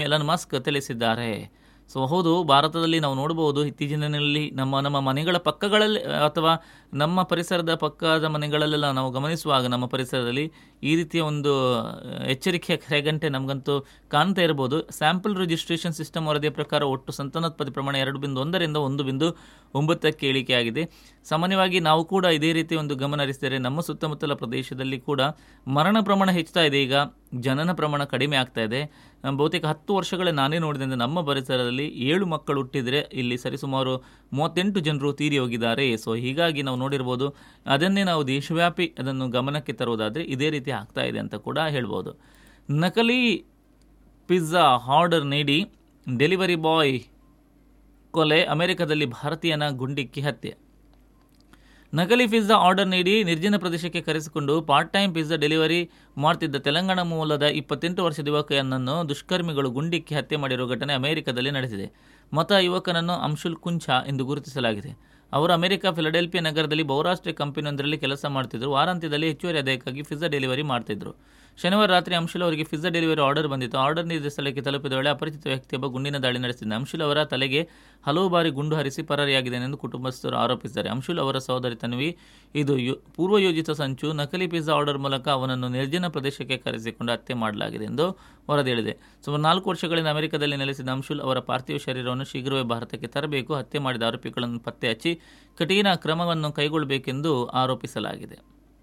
Elon Musk ತಿಳಿಸಿದ್ದಾರೆ so ಹೌದು ಭಾರತದಲ್ಲಿ ನಾವು ನೋಡಬಹುದು ಇತ್ತೀಚಿನ ದಿನಗಳಲ್ಲಿ ನಮ್ಮ ನಮ್ಮ ಮನೆಗಳ ಪಕ್ಕಗಳಲ್ಲಿ ಅಥವಾ ನಮ್ಮ ಪರಿಸರದ ಪಕ್ಕದ ಮನೆಗಳಲ್ಲೆಲ್ಲ ನಾವು ಗಮನಿಸುವಾಗ ನಮ್ಮ ಪರಿಸರದಲ್ಲಿ ಈ ರೀತಿಯ ಒಂದು ಎಚ್ಚರಿಕೆಯ ಕರೆಗಂಟೆ ನಮಗಂತೂ ಕಾಣ್ತಾ ಇರ್ಬೋದು ಸ್ಯಾಂಪಲ್ ರಿಜಿಸ್ಟ್ರೇಷನ್ ಸಿಸ್ಟಮ್ ವರದಿಯ ಪ್ರಕಾರ ಒಟ್ಟು ಸಂತಾನೋತ್ಪತ್ತಿ ಪ್ರಮಾಣ ಎರಡು ಬಿಂದು ಒಂದರಿಂದ ಒಂದು ಬಿಂದು ಒಂಬತ್ತಕ್ಕೆ ಇಳಿಕೆಯಾಗಿದೆ ಸಾಮಾನ್ಯವಾಗಿ ನಾವು ಕೂಡ ಇದೇ ರೀತಿ ಒಂದು ಗಮನ ಹರಿಸಿದರೆ ನಮ್ಮ ಸುತ್ತಮುತ್ತಲ ಪ್ರದೇಶದಲ್ಲಿ ಕೂಡ ಮರಣ ಪ್ರಮಾಣ ಹೆಚ್ಚುತ್ತಾ ಇದೆ ಈಗ ಜನನ ಪ್ರಮಾಣ ಕಡಿಮೆ ಆಗ್ತಾ ಇದೆ ಆ, ಬಹುತೇಕ ಹತ್ತು ವರ್ಷಗಳೇ ನಾನೇ ನೋಡಿದಂತೆ ನಮ್ಮ ಪರಿಸರದಲ್ಲಿ ಏಳು ಮಕ್ಕಳು ಹುಟ್ಟಿದರೆ ಇಲ್ಲಿ ಸರಿಸುಮಾರು ಮೂವತ್ತೆಂಟು ಜನರು ತೀರಿ ಹೋಗಿದ್ದಾರೆ ಸೊ ಹೀಗಾಗಿ ನಾವು ನೋಡಿರ್ಬೋದು ಅದನ್ನೇ ನಾವು ದೇಶವ್ಯಾಪಿ ಅದನ್ನು ಗಮನಕ್ಕೆ ತರುವುದಾದರೆ ಇದೇ ರೀತಿ ಆಗ್ತಾ ಇದೆ ಅಂತ ಕೂಡ ಹೇಳ್ಬೋದು ನಕಲಿ ಪಿಜ್ಜಾ ಆರ್ಡರ್ ನೀಡಿ ಡೆಲಿವರಿ ಬಾಯ್ ಕೊಲೆ ಅಮೆರಿಕದಲ್ಲಿ ಭಾರತೀಯನ ಗುಂಡಿಕ್ಕಿ ಹತ್ಯೆ ನಕಲಿ ಪಿಜ್ಜಾ ಆರ್ಡರ್ ನೀಡಿ ನಿರ್ಜನ ಪ್ರದೇಶಕ್ಕೆ ಕರೆಸಿಕೊಂಡು ಪಾರ್ಟ್ ಟೈಮ್ ಪಿಜ್ಜಾ ಡೆಲಿವರಿ ಮಾಡ್ತಿದ್ದ ತೆಲಂಗಾಣ ಮೂಲದ ಇಪ್ಪತ್ತೆಂಟು ವರ್ಷದ ಯುವಕನನ್ನು ದುಷ್ಕರ್ಮಿಗಳು ಗುಂಡಿಕ್ಕಿ ಹತ್ಯೆ ಮಾಡಿರುವ ಘಟನೆ ಅಮೆರಿಕದಲ್ಲಿ ನಡೆದಿದೆ ಮತ ಯುವಕನನ್ನು ಅಂಶುಲ್ ಕುಂಚಾ ಎಂದು ಗುರುತಿಸಲಾಗಿದೆ ಅವರು ಅಮೆರಿಕ ಫಿಲಡೆಲ್ಫಿಯಾ ನಗರದಲ್ಲಿ ಬಹುರಾಷ್ಟ್ರೀಯ ಕಂಪನಿಯೊಂದರಲ್ಲಿ ಕೆಲಸ ಮಾಡ್ತಿದ್ರು ವಾರಾಂತ್ಯದಲ್ಲಿ ಹೆಚ್ಚುವರಿ ಆದಾಯಕ್ಕಾಗಿ ಪಿಜ್ಜಾ ಡೆಲಿವರಿ ಮಾಡ್ತಿದ್ರು ಶನಿವಾರ ರಾತ್ರಿ ಅಂಶುಲ್ ಅವರಿಗೆ ಪಿಜ್ಜಾ ಡೆಲಿವರಿ ಆರ್ಡರ್ ಬಂದಿತ್ತು ಆರ್ಡರ್ ನೀಡಿದ ಸ್ಥಳಕ್ಕೆ ತಲುಪಿದ ವೇಳೆ ಅಪರಿಚಿತ ವ್ಯಕ್ತಿಯೊಬ್ಬ ಗುಂಡಿನ ದಾಳಿ ನಡೆಸಿದ್ದ ಅಂಶುಲ್ ಅವರ ತಲೆಗೆ ಹಲವು ಬಾರಿ ಗುಂಡು ಹರಿಸಿ ಪರಾರಿಯಾಗಿದ್ದಾನೆ ಎಂದು ಕುಟುಂಬಸ್ಥರು ಆರೋಪಿಸಿದ್ದಾರೆ ಅಂಶುಲ್ ಅವರ ಸಹೋದರಿ ತನ್ವಿ ಇದು ಯು- ಪೂರ್ವಯೋಜಿತ ಸಂಚು ನಕಲಿ ಪಿಜ್ಜಾ ಆರ್ಡರ್ ಮೂಲಕ ಅವನನ್ನು ನಿರ್ಜನ ಪ್ರದೇಶಕ್ಕೆ ಕರೆಸಿಕೊಂಡು ಹತ್ಯೆ ಮಾಡಲಾಗಿದೆ ಎಂದು ವರದಿ ಹೇಳಿದೆ ಸುಮಾರು ನಾಲ್ಕು ವರ್ಷಗಳಿಂದ ಅಮೆರಿಕದಲ್ಲಿ ನೆಲೆಸಿದ ಅಂಶುಲ್ ಅವರ ಪಾರ್ಥಿವ ಶರೀರವನ್ನು ಶೀಘ್ರವೇ ಭಾರತಕ್ಕೆ ತರಬೇಕು ಹತ್ಯೆ ಮಾಡಿದ ಆರೋಪಿಗಳನ್ನು ಪತ್ತೆ ಹಚ್ಚಿ ಕಠಿಣ ಕ್ರಮವನ್ನು ಕೈಗೊಳ್ಳಬೇಕೆಂದು ಆರೋಪಿಸಲಾಗಿದೆ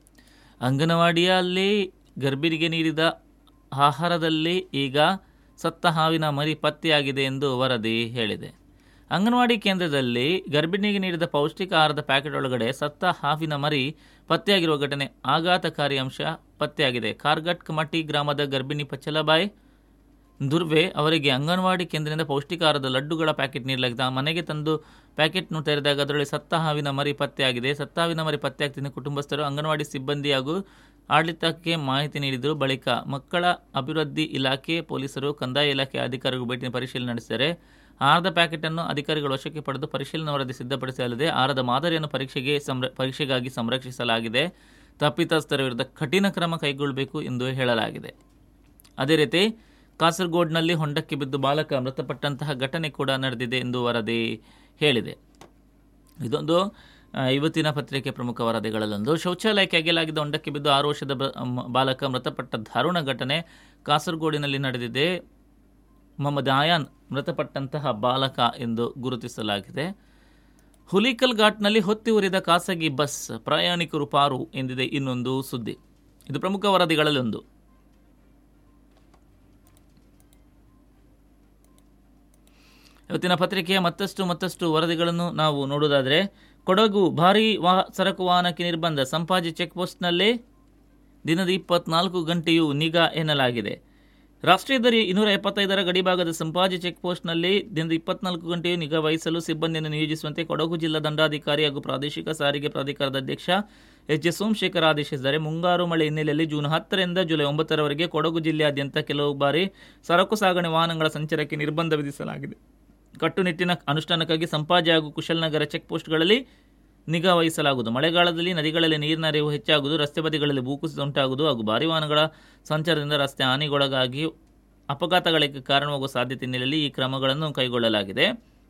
ಅಂಗನವಾಡಿಯಲ್ಲಿ ಗರ್ಭಿಣಿಗೆ ನೀಡಿದ ಆಹಾರದಲ್ಲಿ ಈಗ ಸತ್ತ ಹಾವಿನ ಮರಿ ಪತ್ತೆಯಾಗಿದೆ ಎಂದು ವರದಿ ಹೇಳಿದೆ ಅಂಗನವಾಡಿ ಕೇಂದ್ರದಲ್ಲಿ ಗರ್ಭಿಣಿಗೆ ನೀಡಿದ ಪೌಷ್ಟಿಕ ಆಹಾರದ ಪ್ಯಾಕೆಟ್ ಒಳಗಡೆ ಸತ್ತ ಹಾವಿನ ಮರಿ ಪತ್ತೆಯಾಗಿರುವ ಘಟನೆ ಆಘಾತಕಾರಿ ಅಂಶ ಪತ್ತೆಯಾಗಿದೆ ಕಾರ್ಗಟ್ ಕಮಟಿ ಗ್ರಾಮದ ಗರ್ಭಿಣಿ ಪಚ್ಚಲಬಾಯಿ ದುರ್ವೆ ಅವರಿಗೆ ಅಂಗನವಾಡಿ ಕೇಂದ್ರದಿಂದ ಪೌಷ್ಟಿಕಾಹಾರದ ಲಡ್ಡುಗಳ ಪ್ಯಾಕೆಟ್ ನೀಡಲಾಗಿದೆ ಆ ಮನೆಗೆ ತಂದು ಪ್ಯಾಕೆಟ್ನು ತೆರೆದಾಗ ಅದರಲ್ಲಿ ಸತ್ತ ಹಾವಿನ ಮರಿ ಪತ್ತೆಯಾಗಿದೆ ಸತ್ತ ಹಾವಿನ ಮರಿ ಪತ್ತೆಯಾಗ್ತಿದ್ದ ಕುಟುಂಬಸ್ಥರು ಅಂಗನವಾಡಿ ಸಿಬ್ಬಂದಿ ಹಾಗೂ ಆಡಳಿತಕ್ಕೆ ಮಾಹಿತಿ ನೀಡಿದರು ಬಳಿಕ ಮಕ್ಕಳ ಅಭಿವೃದ್ಧಿ ಇಲಾಖೆ ಪೊಲೀಸರು ಕಂದಾಯ ಇಲಾಖೆ ಅಧಿಕಾರಿಗಳು ಭೇಟಿ ಪರಿಶೀಲನೆ ನಡೆಸಿದ್ದಾರೆ ಆಹಾರದ ಪ್ಯಾಕೆಟನ್ನು ಅಧಿಕಾರಿಗಳು ವಶಕ್ಕೆ ಪಡೆದು ಪರಿಶೀಲನಾ ವರದಿ ಸಿದ್ಧಪಡಿಸಲಿದೆ ಆಹಾರದ ಮಾದರಿಯನ್ನು ಪರೀಕ್ಷೆಗೆ ಸಂರ ಪರೀಕ್ಷೆಗಾಗಿ ಸಂರಕ್ಷಿಸಲಾಗಿದೆ ತಪ್ಪಿತಸ್ಥರ ವಿರುದ್ಧ ಕಠಿಣ ಕ್ರಮ ಕೈಗೊಳ್ಳಬೇಕು ಎಂದು ಹೇಳಲಾಗಿದೆ ಅದೇ ರೀತಿ ಕಾಸರಗೋಡ್ನಲ್ಲಿ ಹೊಂಡಕ್ಕೆ ಬಿದ್ದು ಬಾಲಕ ಮೃತಪಟ್ಟಂತಹ ಘಟನೆ ಕೂಡ ನಡೆದಿದೆ ಎಂದು ವರದಿ ಹೇಳಿದೆ ಇದೊಂದು ಆ, ಇವತ್ತಿನ ಪತ್ರಿಕೆ ಪ್ರಮುಖ ವರದಿಗಳಲ್ಲೊಂದು ಶೌಚಾಲಯಕ್ಕೆ ಅಗೆಯಲಾಗಿದ್ದ ಹೊಂಡಕ್ಕೆ ಬಿದ್ದು ಆರು ವರ್ಷದ ಬ- ಮ- ಬಾಲಕ ಮೃತಪಟ್ಟ ದಾರುಣ ಘಟನೆ ಕಾಸರಗೋಡಿನಲ್ಲಿ ನಡೆದಿದೆ ಮೊಹಮ್ಮದ್ ಆಯಾನ್ ಮೃತಪಟ್ಟಂತಹ ಬಾಲಕ ಎಂದು ಗುರುತಿಸಲಾಗಿದೆ ಹುಲಿಕಲ್ ಘಾಟ್ನಲ್ಲಿ ಹೊತ್ತಿ ಉರಿದ ಖಾಸಗಿ ಬಸ್ ಪ್ರಯಾಣಿಕರು ಪಾರು ಎಂದಿದೆ ಇನ್ನೊಂದು ಸುದ್ದಿ ಇದು ಪ್ರಮುಖ ವರದಿಗಳಲ್ಲಿ ಒಂದು ಇವತ್ತಿನ ಪತ್ರಿಕೆಯ ಮತ್ತಷ್ಟು ಮತ್ತಷ್ಟು ವರದಿಗಳನ್ನು ನಾವು ನೋಡುವುದಾದರೆ ಕೊಡಗು ಭಾರೀ ವಾಹ ಸರಕು ವಾಹನಕ್ಕೆ ನಿರ್ಬಂಧ ಸಂಪಾಜಿ ಚೆಕ್ ಪೋಸ್ಟ್ನಲ್ಲಿ ದಿನದ ಇಪ್ಪತ್ನಾಲ್ಕು ಗಂಟೆಯೂ ನಿಗಾ ಎನ್ನಲಾಗಿದೆ ರಾಷ್ಟ್ರೀಯ ದರಿ ಇನ್ನೂರ ಎಪ್ಪತ್ತೈದರ ಗಡಿಭಾಗದ ಸಂಪಾಜಿ ಚೆಕ್ ಪೋಸ್ಟ್ನಲ್ಲಿ ದಿನದ ಇಪ್ಪತ್ನಾಲ್ಕು ಗಂಟೆಯೂ ನಿಗಾ ವಹಿಸಲು ಸಿಬ್ಬಂದಿಯನ್ನು ನಿಯೋಜಿಸುವಂತೆ ಕೊಡಗು ಜಿಲ್ಲಾ ದಂಡಾಧಿಕಾರಿ ಹಾಗೂ ಪ್ರಾದೇಶಿಕ ಸಾರಿಗೆ ಪ್ರಾಧಿಕಾರದ ಅಧ್ಯಕ್ಷ ಎಚ್ ಎಸ್ ಸೋಮಶೇಖರ್ ಆದೇಶಿಸಿದ್ದಾರೆ ಮುಂಗಾರು ಮಳೆ ಹಿನ್ನೆಲೆಯಲ್ಲಿ ಜೂನ್ ಹತ್ತರಿಂದ ಜುಲೈ ಒಂಬತ್ತರವರೆಗೆ ಕೊಡಗು ಜಿಲ್ಲೆಯಾದ್ಯಂತ ಕೆಲವು ಬಾರಿ ಸರಕು ಸಾಗಣೆ ವಾಹನಗಳ ಸಂಚಾರಕ್ಕೆ ನಿರ್ಬಂಧ ವಿಧಿಸಲಾಗಿದೆ ಕಟ್ಟುನಿಟ್ಟಿನ ಅನುಷ್ಠಾನಕ್ಕಾಗಿ ಸಂಪಾಜೆ ಹಾಗೂ ಕುಶಲನಗರ ಚೆಕ್ ಪೋಸ್ಟ್ಗಳಲ್ಲಿ ನಿಗಾ ವಹಿಸಲಾಗುವುದು ಮಳೆಗಾಲದಲ್ಲಿ ನದಿಗಳಲ್ಲಿ ನೀರಿನ ಹರಿವು ಹೆಚ್ಚಾಗುವುದು ರಸ್ತೆ ಬದಿಗಳಲ್ಲಿ ಭೂಕುಸಿತ ಉಂಟಾಗುವುದು ಹಾಗೂ ಭಾರಿ ವಾಹನಗಳ ಸಂಚಾರದಿಂದ ರಸ್ತೆ ಹಾನಿಗೊಳಗಾಗಿ ಅಪಘಾತಗಳಿಗೆ ಕಾರಣವಾಗುವ ಸಾಧ್ಯತೆ ಹಿನ್ನೆಲೆಯಲ್ಲಿ ಈ ಕ್ರಮಗಳನ್ನು ಕೈಗೊಳ್ಳಲಾಗಿದೆ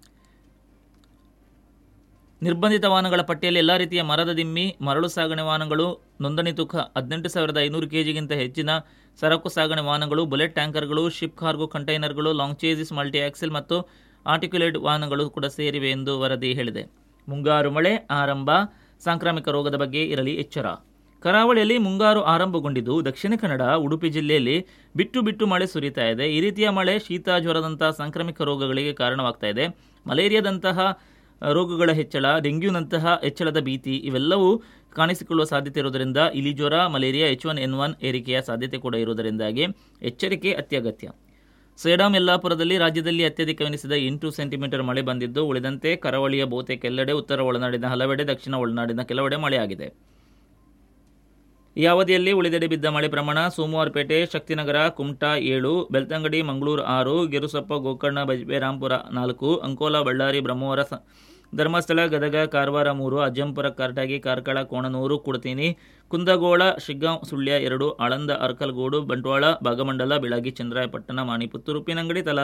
ನಿರ್ಬಂಧಿತ ವಾಹನಗಳ ಪಟ್ಟಿಯಲ್ಲಿ ಎಲ್ಲ ರೀತಿಯ ಮರದ ದಿಮ್ಮಿ ಮರಳು ಸಾಗಣೆ ವಾಹನಗಳು ನೋಂದಣಿ ತೂಕ ಹದಿನೆಂಟು ಸಾವಿರದ ಐನೂರು ಕೆಜಿಗಿಂತ ಹೆಚ್ಚಿನ ಸರಕು ಸಾಗಣೆ ವಾಹನಗಳು ಬುಲೆಟ್ ಟ್ಯಾಂಕರ್ಗಳು ಶಿಪ್ ಕಾರ್ಗೋ ಕಂಟೈನರ್ಗಳು ಲಾಂಗ್ ಚೇಸಿಸ್ ಮಲ್ಟಿ ಆಕ್ಸೆಲ್ ಮತ್ತು ಆರ್ಟಿಕ್ಯುಲೇಟ್ ವಾಹನಗಳು ಕೂಡ ಸೇರಿವೆ ಎಂದು ವರದಿ ಹೇಳಿದೆ ಮುಂಗಾರು ಮಳೆ ಆರಂಭ ಸಾಂಕ್ರಾಮಿಕ ರೋಗದ ಬಗ್ಗೆ ಇರಲಿ ಎಚ್ಚರ ಕರಾವಳಿಯಲ್ಲಿ ಮುಂಗಾರು ಆರಂಭಗೊಂಡಿದ್ದು ದಕ್ಷಿಣ ಕನ್ನಡ ಉಡುಪಿ ಜಿಲ್ಲೆಯಲ್ಲಿ ಬಿಟ್ಟು ಬಿಟ್ಟು ಮಳೆ ಸುರಿತಾ ಇದೆ ಈ ರೀತಿಯ ಮಳೆ ಶೀತ ಜ್ವರದಂತಹ ಸಾಂಕ್ರಾಮಿಕ ರೋಗಗಳಿಗೆ ಕಾರಣವಾಗ್ತಾ ಇದೆ ಮಲೇರಿಯಾದಂತಹ ರೋಗಗಳ ಹೆಚ್ಚಳ ಡೆಂಗ್ಯೂನಂತಹ ಹೆಚ್ಚಳದ ಭೀತಿ ಇವೆಲ್ಲವೂ ಕಾಣಿಸಿಕೊಳ್ಳುವ ಸಾಧ್ಯತೆ ಇರುವುದರಿಂದ ಇಲಿ ಜ್ವರ malaria H one N one ಏರಿಕೆಯ ಸಾಧ್ಯತೆ ಕೂಡ ಇರುವುದರಿಂದಾಗಿ ಎಚ್ಚರಿಕೆ ಅತ್ಯಗತ್ಯ ಸೇಡಾಂ ಯಲ್ಲಾಪುರದಲ್ಲಿ ರಾಜ್ಯದಲ್ಲಿ ಅತ್ಯಧಿಕವೆನಿಸಿದ ಎಂಟು ಸೆಂಟಿಮೀಟರ್ ಮಳೆ ಬಂದಿದ್ದು ಉಳಿದಂತೆ ಕರಾವಳಿಯ ಬಹುತೇಕ ಎಲ್ಲೆಡೆ ಉತ್ತರ ಒಳನಾಡಿನ ಹಲವೆಡೆ ದಕ್ಷಿಣ ಒಳನಾಡಿನ ಕೆಲವೆಡೆ ಮಳೆಯಾಗಿದೆ ಈ ಅವಧಿಯಲ್ಲಿ ಉಳಿದೆಡೆ ಬಿದ್ದ ಮಳೆ ಪ್ರಮಾಣ ಸೋಮವಾರಪೇಟೆ ಶಕ್ತಿನಗರ ಕುಮಟಾ ಏಳು ಬೆಳ್ತಂಗಡಿ ಮಂಗಳೂರು ಆರು ಗೆರುಸಪ್ಪ ಗೋಕರ್ಣ ಬಜ್ಬೆ ರಾಂಪುರ ನಾಲ್ಕು ಅಂಕೋಲ ಬಳ್ಳಾರಿ ಬ್ರಹ್ಮವರ ಸ- ಧರ್ಮಸ್ಥಳ ಗದಗ ಕಾರವಾರ ಮೂರು ಅಜ್ಜಂಪುರ ಕಾರಟಗಿ ಕಾರ್ಕಳ ಕೋಣನೂರು ಕುಡತೀನಿ ಕುಂದಗೋಳ ಶಿಗ್ಗಾಂವ್ ಸುಳ್ಯ ಎರಡು ಆಳಂದ ಅರ್ಕಲ್ಗೋಡು ಬಂಟ್ವಾಳ ಭಾಗಮಂಡಲ ಬೆಳಗಿ ಚಂದ್ರಾಯಪಟ್ಟಣ ಮಾಣಿಪುತ್ತೂರು ಉಪ್ಪಿನಂಗಡಿ ತಲಾ